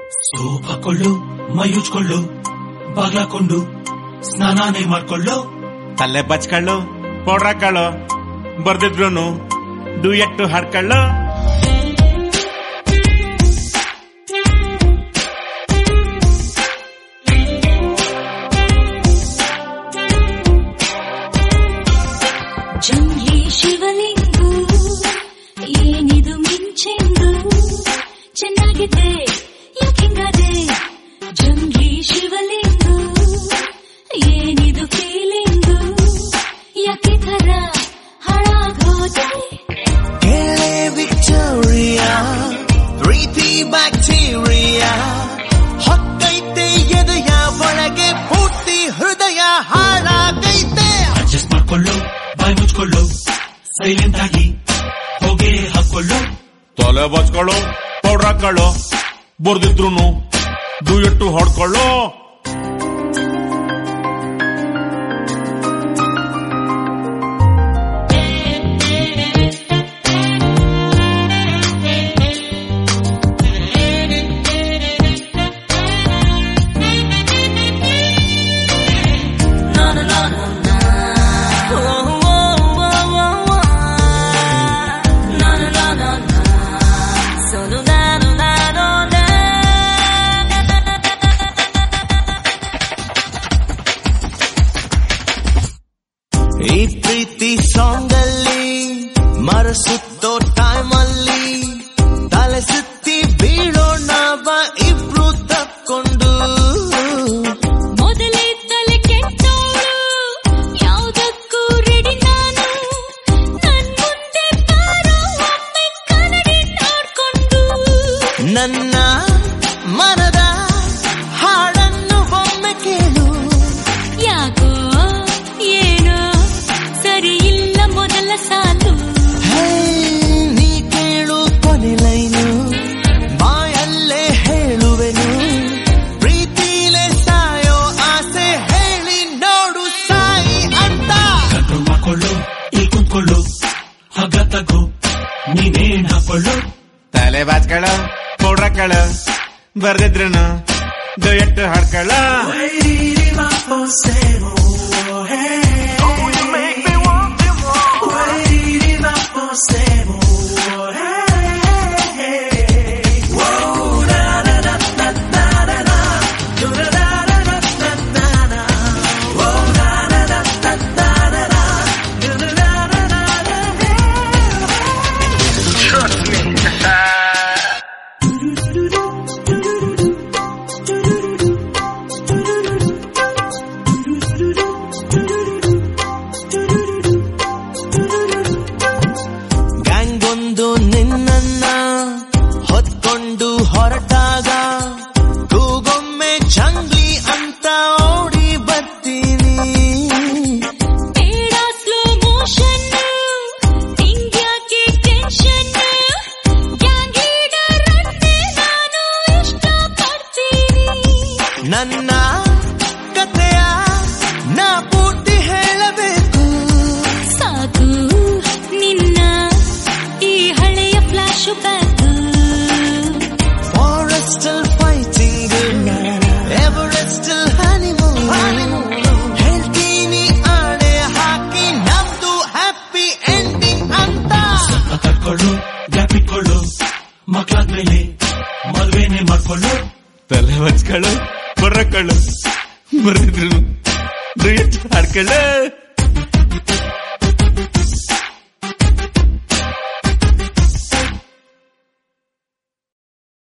soap ಹಾಕೊಳ್ಳು ಮೈ ಉಜ್ಕೊಳ್ಳು ಬಾಗ್ಲಾಕೊಂಡು ಸ್ನಾನಾನೇ ಮಾಡ್ಕೊಳ್ಳು ತಲೆ ಬಚ್ಕೊಳ್ಳು ಪೌಡ್ರ್ ಹಾಕೊಳ್ಳು ಬರ್ದಿದ್ರುನು ಡುಯೆಟ್ಟು ಹಾಡ್ಕೊಳ್ಳು ಜಂಘೆ ಶಿವಲಿಂಗು ಏನಿದು ಮಿಂಚೆಂದು ಚೆನ್ನಾಗಿದೆ ಯಾಕಿಂಗದೆ ಜಂಘೆ ಶಿವಲಿಂಗು ಏನಿದು ಫೀಲಿಂಗು ಯಾಕೆ ಥರ ಹಾಳಾಗೋದೆ ಕೇಳೆ ವಿಕ್ಟೋರಿಯಾ ಪ್ರೀತಿ ಬ್ಯಾಕ್ಟೀರಿಯಾ ಹೊತ್ತೈತೆ ಎದೆಯ ಒಳಗೆ ಪೂರ್ತಿ ಹೃದಯ ಹಾಳಾಗೈತೆ ಅಡ್ಜಸ್ಟ್ ಮಾಡ್ಕೊಳ್ಳು ಬಾಯ್ ಮುಚ್ಕೊಳ್ಳು ಸೈಲೆಂಟ್ ಆಗಿ ಹೊಗೆ ಹಾಕೊಳ್ಳು ತಲೆ ಬಚ್ಕೊಳ್ಳು ಪೌಡ್ರ್ ಹಾಕೊಳ್ಳು ಬರ್ದಿದ್ರುನು ಡುಯೆಟ್ಟು ಹಾಡ್ಕೊಳ್ಳು ಈ ಪ್ರೀತಿ ಸಾಂಗ್ ಅಲ್ಲಿ ಮರಸುತ್ತೋ ಟೈಮ್ ಅಲ್ಲಿ ತಲೆ ಸುತ್ತಿ ಬೀಳೋಣ ಬಾ ಇಬ್ರು ತಕ್ಕೊಂಡು ಮೊದಲೇ ತಲೆ ಕೆಟ್ಟೋಳು ಯಾವುದಕ್ಕೂ ರೆಡಿ ನಾನು ನನ್ ಮುಂದೆ ಬಾರೋ ಒಮ್ಮೆ ಕನ್ನಡಿ ನೋಡ್ಕೊಂಡು ನನ್ನ ಮನದ ಹಾಡನ್ನು ಒಮ್ಮೆ ಕೇಳು ಯಾಕೋ ಏನೋ ಸರಿ ಇಲ್ಲ ಮೊದಲ ಸಾಲು ಹೇ, ನೀ ಕೇಳು ಕೊನೆ ಲೈನು ಬಾಯಲ್ಲೇ ಹೇಳುವೆನು ಪ್ರೀತಿಲೇ ಸಾಯೋ ಆಸೆ ಹೇಳಿ ನೋಡು ಸಾಯಿ ಅಂತ ಕಂಟ್ರೋಲ್ ಮಾಡ್ಕೊಳ್ಳು ಇಲ್ಲಿ ಕುತ್ಕೊಳ್ಳು ಹಗ್ಗ ತಗೋ ನೀನೇನ್ ಹಾಕೊಳ್ಳು ತಲೆ ಬಾಚ್ಕೊಳ್ಳು ಪೌಡ್ರ್ ಹಾಕೊಳ್ಳು ಬರ್ದಿದ್ರುನು ಡುಯೆಟ್ಟು ಹಾಡ್ಕೊಳ್ಳು ಗ್ಯಾಂಗ್ ಒಂದು ನಿನ್ನನ್ನ ಹೊತ್ಕೊಂಡು ಹೊರಟಾಗ ಕೂಗೊಮ್ಮೆ ಚಂಗ್ಲಿ ಅಂತ ಓಡಿ ಬರ್ತೀನಿ ಬೇಡ ಸ್ಲೋ ಮೋಷನ್ ನಿಂಗ್ಯಾಕೆ ಟೆನ್ಷನ್ ಗ್ಯಾಂಗ್ ಲೀಡರ್ ಅನ್ನೇ ನಾನು ಇಷ್ಟಪಡ್ತೀನಿ ನನ್ನ ಕಥೆಯ ನಾ ಪೂರ್ತಿ ಹೇಳಬೇಕು ಸಾಕು ನಿನ್ನ ಈ ಹಳೆಯ ಫ್ಲಾಶ್ ಬ್ಯಾಕ್ ಫಾರೆಸ್ಟಲ್ ಫೈಟಿಂಗ್ ಎವರೆಸ್ಟಲ್ ಹನಿಮೂನ್ ಹೇಳ್ತೀನಿ ಆಣೆ ಹಾಕಿ ನಮ್ದು ಹ್ಯಾಪಿ ಎಂಡಿಂಗ್ ಅಂತ ತಡ್ಕೊಳ್ಳು ಗ್ಯಾಪ್ ಇಟ್ಕೊಳ್ಳು ಮಕ್ಳಾದ್ಮೇಲೆ ಮದ್ವೆನೆ ಮಾಡ್ಕೊಳ್ಳು ತಲೆ ಬಚ್ಕೊಳ್ಳು ಪೌಡ್ರ್ ಹಾಕೊಳ್ಳು ಬರ್ದಿದ್ರುನು ಡುಯೆಟ್ಟು ಹಾಡ್ಕೊಳ್ಳು